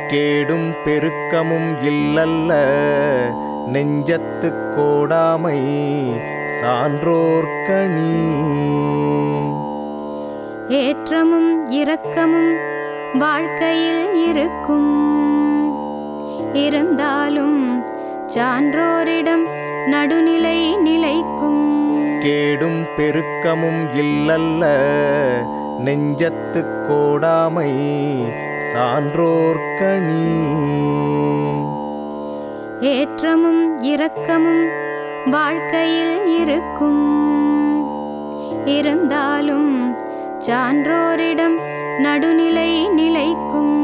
கேடும் பெருக்கமும் இல்லல்ல நெஞ்சத்துக் கோடாமை சான்றோர்க்கணி ஏற்றமும் இரக்கமும் வாழ்க்கையில் இருக்கும் இருந்தாலும் சான்றோரிடம் நடுநிலை நிலைக்கும் கேடும் பெருக்கமும் இல்லல்ல நெஞ்சத்துக் கோடாமை சான்றோர்க்கணி ஏற்றமும் இரக்கமும் வாழ்க்கையில் இருக்கும் இருந்தாலும் சான்றோரிடம் நடுநிலை நிலைக்கும்